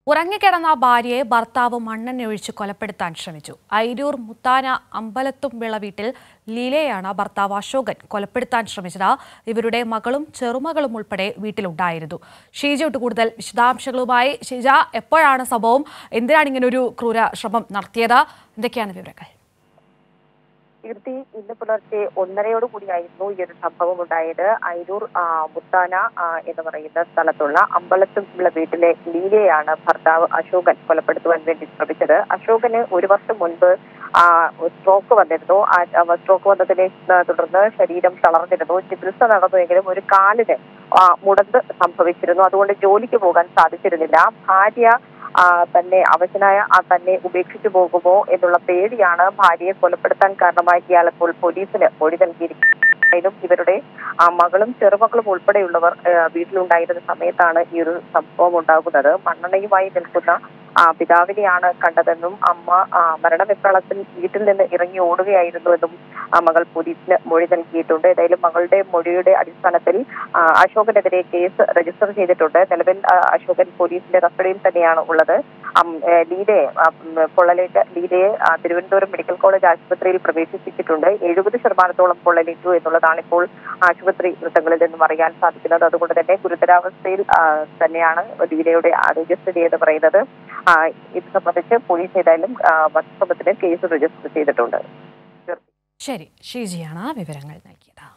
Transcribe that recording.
ഉറങ്ങിക്കിടന്ന ഭാര്യയെ ഭർത്താവ് മണ്ണെണ്ണയൊഴിച്ച് കൊലപ്പെടുത്താൻ ശ്രമിച്ചു അയിരൂർ മുത്താന അമ്പലത്തുംവിള വീട്ടിൽ ലീലയാണ് ഭർത്താവ് അശോകൻ കൊലപ്പെടുത്താൻ ശ്രമിച്ചത് ഇവരുടെ മകളും ചെറുമകളും ഉൾപ്പെടെ വീട്ടിലുണ്ടായിരുന്നു ഷീജയോട്ട് കൂടുതൽ വിശദാംശങ്ങളുമായി ഷീജ എപ്പോഴാണ് സംഭവം എന്തിനാണ് ഇങ്ങനെ ഒരു ക്രൂര ശ്രമം നടത്തിയത് എന്തൊക്കെയാണ് വിവരങ്ങൾ കീർത്തി ഇന്ന് പുലർച്ചെ ഒന്നരയോട് കൂടിയായിരുന്നു ഈ ഒരു സംഭവം ഉണ്ടായത് അയിരൂർ ആ, മുത്താന ആ, എന്ന് പറയുന്ന സ്ഥലത്തുള്ള അമ്പലത്തുള്ള വീട്ടിലെ ലീലയാണ് ഭർത്താവ് അശോകൻ കൊലപ്പെടുത്തുവാൻ വേണ്ടി ശ്രമിച്ചത് അശോകന് ഒരു വർഷം മുൻപ് ആ, സ്ട്രോക്ക് വന്നിരുന്നു ആ ആ, സ്ട്രോക്ക് വന്നതിനെ ആ, തുടർന്ന് ശരീരം തളർന്നിരുന്നു ചികിത്സ നടന്നുവെങ്കിലും ഒരു കാലിന് ആ, മുടന്ത് സംഭവിച്ചിരുന്നു അതുകൊണ്ട് ജോലിക്ക് പോകാൻ സാധിച്ചിരുന്നില്ല ഭാര്യ ആ, തന്നെ അവശനായ ആ തന്നെ ഉപേക്ഷിച്ചു പോകുമോ എന്നുള്ള പേടിയാണ് ഭാര്യയെ കൊലപ്പെടുത്താൻ കാരണമായി ഇയാൾ ഇപ്പോൾ പോലീസിന് മൊഴി നൽകിയിരിക്കുന്നതും ഇവരുടെ ആ, മകളും ചെറുമക്കളും ഉൾപ്പെടെയുള്ളവർ ആ, വീട്ടിലുണ്ടായിരുന്ന സമയത്താണ് ഈ ഒരു സംഭവം ഉണ്ടാകുന്നത് മണ്ണെണ്ണയുമായി നിൽക്കുന്ന ആ, പിതാവിനെയാണ് കണ്ടതെന്നും അമ്മ ആ, മരണവെപ്രാളത്തിൽ വീട്ടിൽ നിന്ന് ഇറങ്ങി ഓടുകയായിരുന്നുവെന്നും ആ മകൾ പോലീസിന് മൊഴി നൽകിയിട്ടുണ്ട് ഏതായാലും മകളുടെ മൊഴിയുടെ അടിസ്ഥാനത്തിൽ ആ, അശോകനെതിരെ കേസ് രജിസ്റ്റർ ചെയ്തിട്ടുണ്ട് നിലവിൽ ആ, അശോകൻ പോലീസിന്റെ കസ്റ്റഡിയിൽ തന്നെയാണ് ഉള്ളത് അം, ഏ, ലീലയെ ആ, ഉം, പൊള്ളലേറ്റ ലീലയെ ആ, തിരുവനന്തപുരം മെഡിക്കൽ കോളേജ് ആശുപത്രിയിൽ പ്രവേശിപ്പിച്ചിട്ടുണ്ട് എഴുപത് ശതമാനത്തോളം പൊള്ളലേറ്റു എന്നുള്ളതാണ് ഇപ്പോൾ ആശുപത്രി വൃത്തങ്ങളിൽ നിന്നും അറിയാൻ സാധിക്കുന്നത് അതുകൊണ്ട് തന്നെ ഗുരുതരാവസ്ഥയിൽ ആ, തന്നെയാണ് ലീലയുടെ ആരോഗ്യസ്ഥിതി എന്ന് പറയുന്നത് ആ, ഇത് സംബന്ധിച്ച് പോലീസ് ഏതായാലും ആ, വധശ്രമത്തിന് കേസ് രജിസ്റ്റർ ചെയ്തിട്ടുണ്ട് ശരി ഷീജയാണ് വിവരങ്ങൾ നൽകിയത്